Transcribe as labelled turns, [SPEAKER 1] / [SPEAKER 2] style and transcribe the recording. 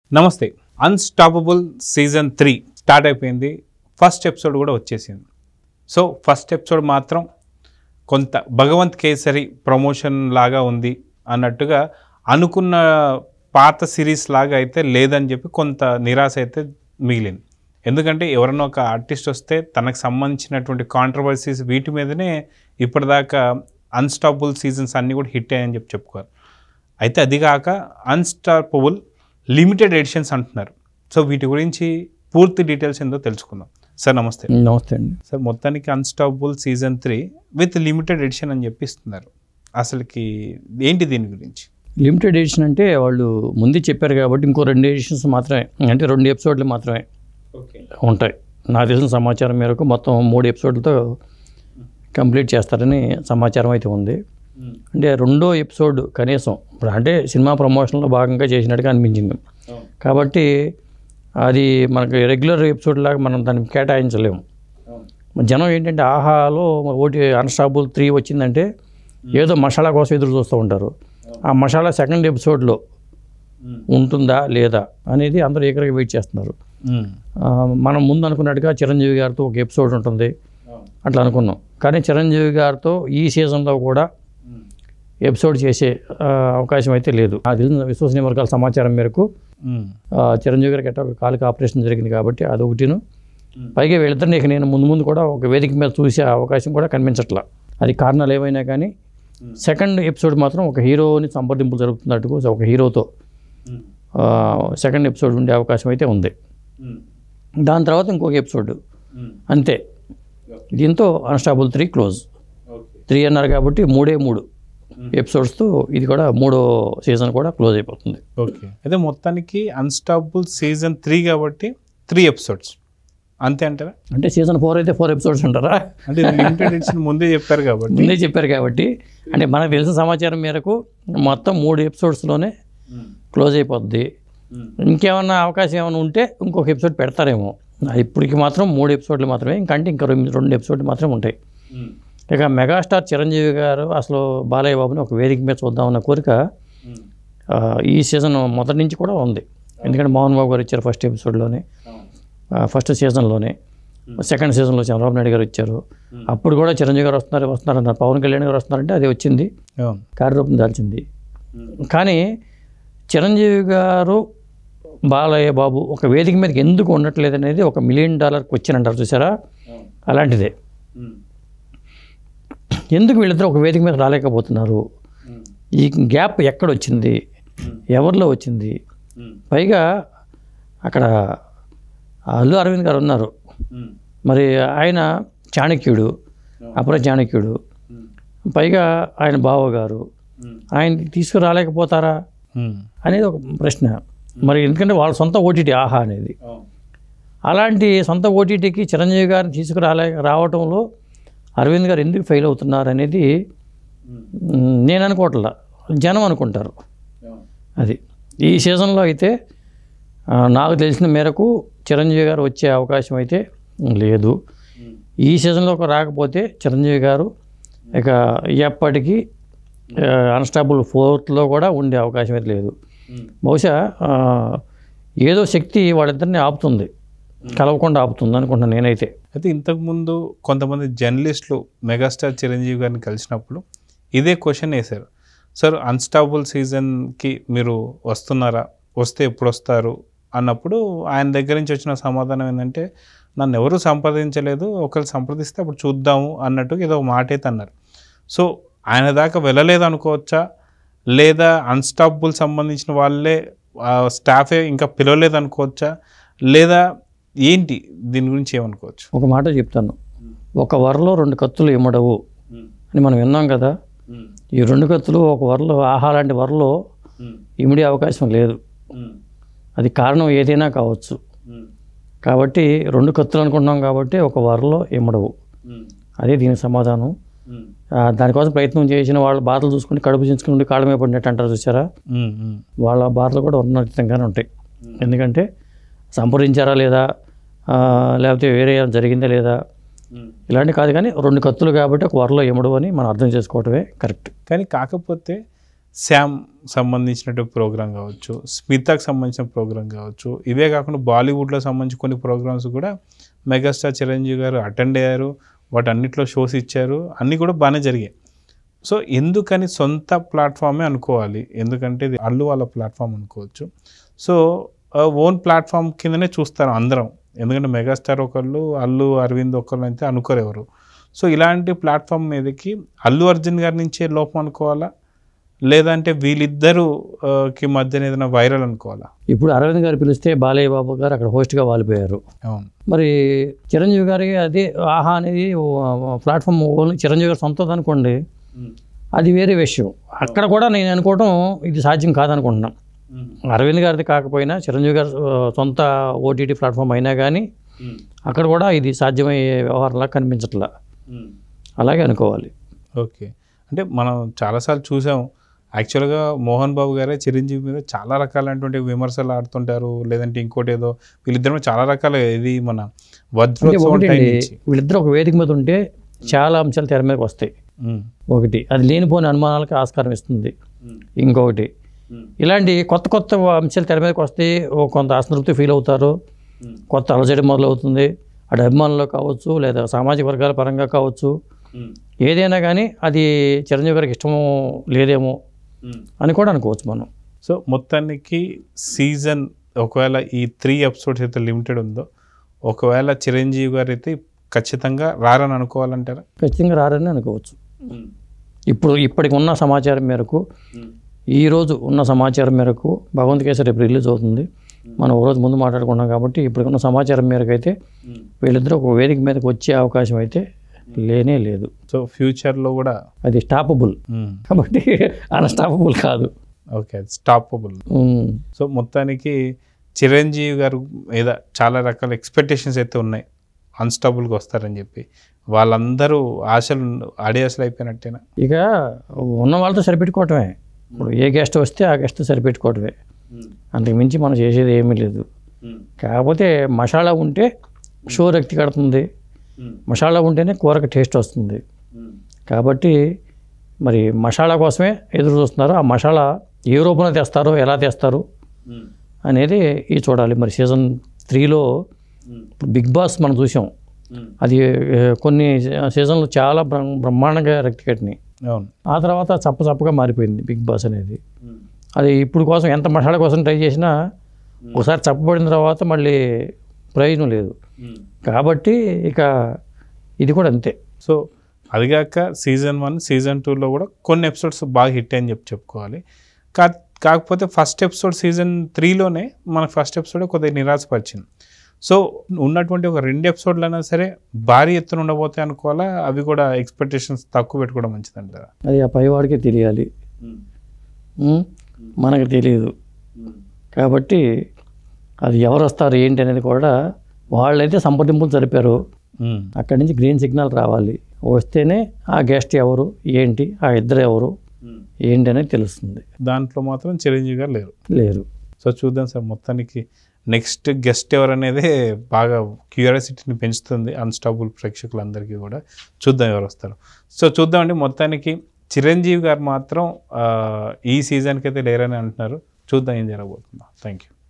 [SPEAKER 1] నమస్తే unstoppable season three start అయిపోయింది first episode కూడా వచ్చేసింది సో ఫస్ట్ ఎపిసోడ్ మాత్రం కొంత భగవంత్ కేసరి ప్రమోషన్ లాగా ఉంది అన్నట్టుగా అనుకున్న పాత సిరీస్ లాగా అయితే లేదని చెప్పి కొంత నిరాశ అయితే మిగిలింది ఎందుకంటే ఎవరైనా ఒక ఆర్టిస్ట్ వస్తే తనకు సంబంధించినటువంటి కాంట్రవర్సీస్ వీటి మీదనే ఇప్పటిదాకా అన్స్టాపబుల్ సీజన్స్ అన్నీ కూడా హిట్ అయ్యాయని చెప్పి చెప్పుకోవాలి అయితే అది కాక అన్స్టాపబుల్ లిమిటెడ్ ఎడిషన్స్ అంటున్నారు సో వీటి గురించి పూర్తి డీటెయిల్స్ ఏందో తెలుసుకుందాం సార్ నమస్తే
[SPEAKER 2] నమస్తే అండి
[SPEAKER 1] సార్ మొత్తానికి unstoppable season three with limited edition అని చెప్పి ఇస్తున్నారు అసలుకి ఏంటి దీని గురించి
[SPEAKER 2] లిమిటెడ్ ఎడిషన్ అంటే వాళ్ళు ముందే చెప్పారు కాబట్టి ఇంకో రెండు ఎడిషన్స్ మాత్రమే అంటే రెండు ఎపిసోడ్లు మాత్రమే
[SPEAKER 1] ఓకే
[SPEAKER 2] ఉంటాయి నాకు తెలిసిన సమాచారం మేరకు మొత్తం మూడు ఎపిసోడ్లతో కంప్లీట్ చేస్తారని సమాచారం అయితే ఉంది అంటే రెండో ఎపిసోడ్ కనీసం ఇప్పుడు అంటే సినిమా ప్రమోషన్లో భాగంగా చేసినట్టుగా అనిపించింది కాబట్టి అది మనకి రెగ్యులర్ ఎపిసోడ్ లాగా మనం దాన్ని కేటాయించలేము జనం ఏంటంటే ఆహాలో ఓటీ అన్స్టాబుల్ త్రీ వచ్చిందంటే ఏదో మసాలా కోసం ఎదురు చూస్తూ ఉంటారు ఆ మసాలా సెకండ్ ఎపిసోడ్లో ఉంటుందా లేదా అనేది అందరూ ఏకరగా వెయిట్ చేస్తున్నారు ఆ, మనం ముందు అనుకున్నట్టుగా చిరంజీవి గారితో ఒక ఎపిసోడ్ ఉంటుంది అట్లా అనుకున్నాం కానీ చిరంజీవి గారితో ఈ సీజన్లో కూడా ఎపిసోడ్ చేసే ఆ, అవకాశం అయితే లేదు నాకు తెలిసిన విశ్వసనీయ వర్గాల సమాచారం మేరకు ఆ, చిరంజీవి గారికి ఎట్లా ఒక కాలికి ఆపరేషన్ జరిగింది కాబట్టి అది ఒకటిను పైగా వీళ్ళిద్దరిని ఇక నేను ముందు ముందు కూడా ఒక వేదిక మీద చూసే అవకాశం కూడా కనిపించట్లా అది కారణాలు ఏవైనా కానీ సెకండ్ ఎపిసోడ్ మాత్రం ఒక హీరోని సంప్రదింపులు జరుగుతున్నట్టుగా ఒక హీరోతో సెకండ్ ఎపిసోడ్ ఉండే అవకాశం అయితే ఉంది దాని తర్వాత ఇంకొక ఎపిసోడ్ అంతే దీంతో అన్స్టాబుల్ త్రీ క్లోజ్ త్రీ అన్నారు కాబట్టి మూడే మూడు ఎపిసోడ్స్తో ఇది కూడా మూడో సీజన్ కూడా క్లోజ్ అయిపోతుంది
[SPEAKER 1] ఓకే అయితే మొత్తానికి అన్స్టాపబుల్ సీజన్ త్రీ కాబట్టి త్రీ ఎపిసోడ్స్ అంతే అంటారా
[SPEAKER 2] అంటే సీజన్ ఫోర్ అయితే ఫోర్ ఎపిసోడ్స్ అంటారా
[SPEAKER 1] అంటే లిమిటెడ్ ఎడిషన్ ముందే చెప్పారు కాబట్టి
[SPEAKER 2] ముందే చెప్పారు కాబట్టి అంటే మనకు తెలిసిన సమాచారం మేరకు మొత్తం మూడు ఎపిసోడ్స్లోనే క్లోజ్ అయిపోద్ది ఇంకేమన్నా అవకాశం ఏమైనా ఉంటే ఇంకొక ఎపిసోడ్ పెడతారేమో అది ఇప్పటికి మాత్రం మూడు ఎపిసోడ్లు మాత్రమే ఇంకంటే ఇంకా రెండు రెండు ఎపిసోడ్లు మాత్రమే ఉంటాయి ఇక మెగాస్టార్ చిరంజీవి గారు అసలు బాలయ్య బాబుని ఒక వేదిక మీద చూద్దామన్న కోరిక ఆ, ఈ సీజన్ మొదటి నుంచి కూడా ఉంది ఎందుకంటే మోహన్ బాబు గారు ఇచ్చారు ఫస్ట్ ఎపిసోడ్లోనే ఫస్ట్ సీజన్లోనే సెకండ్ సీజన్లో చంద్రబాబు నాయుడు గారు ఇచ్చారు అప్పుడు కూడా చిరంజీవి గారు వస్తున్నారు వస్తున్నారు అన్నారు పవన్ కళ్యాణ్ గారు వస్తున్నారంటే అది వచ్చింది
[SPEAKER 1] అవును.
[SPEAKER 2] కార్యరూపం దాల్చింది కానీ చిరంజీవి గారు బాలయ్య బాబు ఒక వేదిక మీదకి ఎందుకు ఉండట్లేదు అనేది ఒక మిలియన్ డాలర్ క్వశ్చన్ అంటారు చూసారా అలాంటిదే ఎందుకు వీళ్ళిద్దరు ఒక వేదిక మీద రాలేకపోతున్నారు ఈ గ్యాప్ ఎక్కడ వచ్చింది ఎవరిలో వచ్చింది పైగా అక్కడ అల్లు అరవింద్ గారు ఉన్నారు మరి ఆయన చాణక్యుడు అపర చాణక్యుడు పైగా ఆయన బావగారు ఆయన తీసుకురాలేకపోతారా
[SPEAKER 1] ఉమ్.
[SPEAKER 2] అనేది ఒక ప్రశ్న మరి ఎందుకంటే వాళ్ళ సొంత ఓటీటీ ఆహా అనేది అలాంటి సొంత ఓటీటీకి చిరంజీవి గారిని తీసుకురాలే రావటంలో అరవింద్ గారు ఎందుకు ఫెయిల్ అవుతున్నారు అనేది మ్, నేను అనుకోవట్లా జనం అనుకుంటారు అది ఈ సీజన్లో అయితే ఆ, నాకు తెలిసిన మేరకు చిరంజీవి గారు వచ్చే అవకాశం అయితే లేదు ఈ సీజన్లో ఒక రాకపోతే చిరంజీవి గారు ఇక ఎప్పటికీ అన్స్టాబుల్ ఫోర్త్లో కూడా ఉండే అవకాశం అయితే లేదు బహుశా ఆ, ఏదో శక్తి వాళ్ళిద్దరిని ఆపుతుంది కలవకుండా ఆపుతుంది అనుకుంటున్నాను నేనైతే
[SPEAKER 1] అయితే ఇంతకుముందు కొంతమంది జర్నలిస్టులు మెగాస్టార్ చిరంజీవి గారిని కలిసినప్పుడు ఇదే క్వశ్చన్ వేశారు సార్ అన్స్టాబుల్ సీజన్కి మీరు వస్తున్నారా వస్తే ఎప్పుడు వస్తారు అన్నప్పుడు ఆయన దగ్గర నుంచి వచ్చిన సమాధానం ఏంటంటే నన్ను ఎవరు సంప్రదించలేదు ఒకరు సంప్రదిస్తే అప్పుడు చూద్దాము అన్నట్టు ఏదో ఒక మాట అయితే అన్నారు సో ఆయన దాకా వెళ్ళలేదు అనుకోవచ్చా లేదా అన్స్టాపబుల్ సంబంధించిన వాళ్ళే ఆ, స్టాఫే ఇంకా పిలవలేదు అనుకోవచ్చా లేదా ఏంటి దీని గురించి ఏమనుకోవచ్చు
[SPEAKER 2] ఒక మాట చెప్తాను ఒక వరలో రెండు కత్తులు ఇమ్మడవు అని మనం విన్నాం కదా ఈ రెండు కత్తులు ఒక వరలో ఆహా లాంటి వరలో ఇమిడే అవకాశం లేదు అది కారణం ఏదైనా కావచ్చు కాబట్టి రెండు కత్తులు అనుకుంటున్నాం కాబట్టి ఒక వరలో ఇమ్మడవు అదే దీనికి సమాధానం ఆ, దానికోసం ప్రయత్నం చేసిన వాళ్ళ బాధలు చూసుకుని కడుపు చించుకుని కాళ్ళ మీద పడినట్టు అంటారు చూసారా
[SPEAKER 1] ఉమ్, ఉమ్,
[SPEAKER 2] వాళ్ళ బాధలు కూడా ఉన్నతంగానే ఉంటాయి ఎందుకంటే సంప్రదించారా లేదా ఆ, లేకపోతే వేరే ఏమైనా జరిగిందా లేదా ఇలాంటి కాదు కానీ రెండు కత్తులు కాబట్టి ఒక వరలో ఎముడు అని మనం అర్థం చేసుకోవటమే కరెక్ట్
[SPEAKER 1] కానీ కాకపోతే శామ్ సంబంధించిన ప్రోగ్రామ్ కావచ్చు స్మితకు సంబంధించిన ప్రోగ్రామ్ కావచ్చు ఇవే కాకుండా బాలీవుడ్లో సంబంధించి కొన్ని ప్రోగ్రామ్స్ కూడా మెగాస్టార్ చిరంజీవి గారు అటెండ్ అయ్యారు వాటి అన్నిట్లో షోస్ ఇచ్చారు అన్నీ కూడా బాగానే జరిగాయి సో ఎందుకని సొంత ప్లాట్ఫామే అనుకోవాలి ఎందుకంటే ఇది అల్లు వాళ్ళ ప్లాట్ఫామ్ అనుకోవచ్చు సో ఓన్ ప్లాట్ఫామ్ కిందనే చూస్తారు అందరం ఎందుకంటే మెగాస్టార్ ఒకళ్ళు అల్లు అరవింద్ ఒకళ్ళు అయితే అనుకోరు ఎవరు సో ఇలాంటి ప్లాట్ఫామ్ మీదకి అల్లు అర్జున్ గారి నుంచే లోపం అనుకోవాలా లేదంటే వీళ్ళిద్దరు ఆ, కి మధ్యన ఏదైనా వైరల్ అనుకోవాలా
[SPEAKER 2] ఇప్పుడు అరవింద్ గారు పిలిస్తే బాలయ్య బాబు గారు అక్కడ హోస్ట్గా వాలిపోయారు
[SPEAKER 1] అవును
[SPEAKER 2] మరి చిరంజీవి గారికి అది ఆహా అనేది ప్లాట్ఫామ్ ఓన్లీ చిరంజీవి గారు సొంతం అనుకోండి అది వేరే విషయం అక్కడ కూడా నేను అనుకోవడం ఇది సాధ్యం కాదనుకుంటున్నాను అరవింద్ గారిది కాకపోయినా చిరంజీవి గారు ఆ, సొంత ఓటీటీ ప్లాట్ఫామ్ అయినా కానీ అక్కడ కూడా ఇది సాధ్యమయ్యే వ్యవహారంలా కనిపించట్లా అలాగే అనుకోవాలి
[SPEAKER 1] ఓకే అంటే మనం చాలాసార్లు చూసాం యాక్చువల్గా మోహన్ బాబు గారే చిరంజీవి మీద చాలా రకాలైనటువంటి విమర్శలు ఆడుతుంటారు లేదంటే ఇంకోటి ఏదో వీళ్ళిద్దరు మీద చాలా రకాల ఇది మన
[SPEAKER 2] అంటే
[SPEAKER 1] వజ్రోత్సవం
[SPEAKER 2] ఒకటి
[SPEAKER 1] టైం నుంచి
[SPEAKER 2] వీళ్ళిద్దరు ఒక వేదిక మీద ఉంటే చాలా అంశాలు తెర మీదకి వస్తాయి
[SPEAKER 1] ఉమ్,
[SPEAKER 2] ఒకటి అది లేనిపోని అనుమానాలకు ఆస్కారం ఇస్తుంది ఇంకొకటి ఇలాంటి కొత్త కొత్త అంశాలు తెర మీదకి వస్తే ఓ కొంత అసంతృప్తి ఫీల్ అవుతారు కొత్త అలజడి మొదలవుతుంది అటు అభిమానులు కావచ్చు లేదా సామాజిక వర్గాల పరంగా కావచ్చు ఏదైనా కానీ అది చిరంజీవి గారికి ఇష్టమో లేదేమో అని కూడా అనుకోవచ్చు మనం
[SPEAKER 1] సో మొత్తానికి సీజన్ ఒకవేళ ఈ త్రీ ఎపిసోడ్స్ అయితే లిమిటెడ్ ఉందో ఒకవేళ చిరంజీవి గారు అయితే ఖచ్చితంగా రారని అనుకోవాలంటారా
[SPEAKER 2] ఖచ్చితంగా రారని అనుకోవచ్చు ఇప్పుడు ఇప్పటికి ఉన్న సమాచారం మేరకు ఈ రోజు ఉన్న సమాచారం మేరకు భగవంత్ కేసరి రేపు రిలీజ్ అవుతుంది మనం ఓ రోజు ముందు మాట్లాడుకున్నాం కాబట్టి ఇప్పటికున్న సమాచారం మేరకు అయితే వీళ్ళిద్దరూ ఒక వేదిక మీదకి వచ్చే అవకాశం అయితే లేనే లేదు
[SPEAKER 1] సో ఫ్యూచర్లో కూడా
[SPEAKER 2] అది స్టాపబుల్
[SPEAKER 1] ఉమ్,
[SPEAKER 2] కాబట్టి అన్స్టాపబుల్ కాదు
[SPEAKER 1] ఓకే అది స్టాపబుల్
[SPEAKER 2] ఉమ్,
[SPEAKER 1] సో మొత్తానికి చిరంజీవి గారు మీద చాలా రకాల ఎక్స్పెక్టేషన్స్ అయితే ఉన్నాయి అన్స్టాబుల్గా వస్తారని చెప్పి వాళ్ళందరూ ఆశలు ఆడియాసలు అయిపోయినట్టేనా
[SPEAKER 2] ఇక ఉన్న వాళ్ళతో సరిపెట్టుకోవటమే ఇప్పుడు ఏ గెస్ట్ వస్తే ఆ గెస్ట్ సరిపెట్టుకోవటమే అంతకు మించి మనం చేసేది ఏమీ లేదు కాకపోతే మసాలా ఉంటే షో రక్తి కడుతుంది మసాలా ఉంటేనే కూరకు టేస్ట్ వస్తుంది కాబట్టి మరి మసాలా కోసమే ఎదురు చూస్తున్నారు ఆ మసాలా ఏ రూపంలో తెస్తారో ఎలా తెస్తారు అనేది ఇది చూడాలి మరి సీజన్ త్రీలో ఇప్పుడు బిగ్ బాస్ మనం చూసాం అది ఏ, కొన్ని సీజన్లు చాలా బ్రహ్మ- బ్రహ్మాండంగా రక్తి కట్టినాయి
[SPEAKER 1] అవును
[SPEAKER 2] ఆ తర్వాత చప్ప చప్పగా మారిపోయింది బిగ్ బాస్ అనేది అది ఇప్పుడు కోసం ఎంత మసాలా కోసం ట్రై చేసినా ఒకసారి చప్పబడిన తర్వాత మళ్ళీ ప్రయోజనం లేదు కాబట్టి ఇక ఇది కూడా అంతే
[SPEAKER 1] సో అదిగాక సీజన్ వన్ సీజన్ టూలో కూడా కొన్ని ఎపిసోడ్స్ బాగా హిట్ అని చెప్పి చెప్పుకోవాలి కా కాకపోతే ఫస్ట్ ఎపిసోడ్ సీజన్ త్రీలోనే మనకు ఫస్ట్ ఎపిసోడ్ కొద్దిగా నిరాశపరిచింది సో ఉన్నటువంటి ఒక రెండు ఎపిసోడ్లైనా సరే భారీ ఎత్తున ఉండబోతాయి అనుకోవాలా అవి కూడా ఎక్స్పెక్టేషన్స్ తక్కువ పెట్టుకోవడం మంచిదంటారా
[SPEAKER 2] అది ఆ పైవాడికే తెలియాలి ఉం? మనకు తెలియదు కాబట్టి అది ఎవరు వస్తారు ఏంటి అనేది కూడా వాళ్ళైతే సంప్రదింపులు జరిపారు
[SPEAKER 1] ఉమ్,
[SPEAKER 2] అక్కడి నుంచి గ్రీన్ సిగ్నల్ రావాలి వస్తేనే ఆ గెస్ట్ ఎవరు ఏంటి ఆ ఇద్దరు ఎవరు ఏంటి అనేది తెలుస్తుంది
[SPEAKER 1] దాంట్లో మాత్రం చిరంజీవి గారు లేరు
[SPEAKER 2] లేరు
[SPEAKER 1] సో చూద్దాం సార్ మొత్తానికి నెక్స్ట్ గెస్ట్ ఎవరు అనేది బాగా క్యూరియాసిటీని పెంచుతుంది అన్స్టాబుల్ ప్రేక్షకులందరికీ కూడా చూద్దాం ఎవరు వస్తారు సో చూద్దామండి మొత్తానికి చిరంజీవి గారు మాత్రం ఆ, ఈ సీజన్కి అయితే లేరని అంటున్నారు చూద్దాం ఏం జరగబోతుందో థ్యాంక్ యూ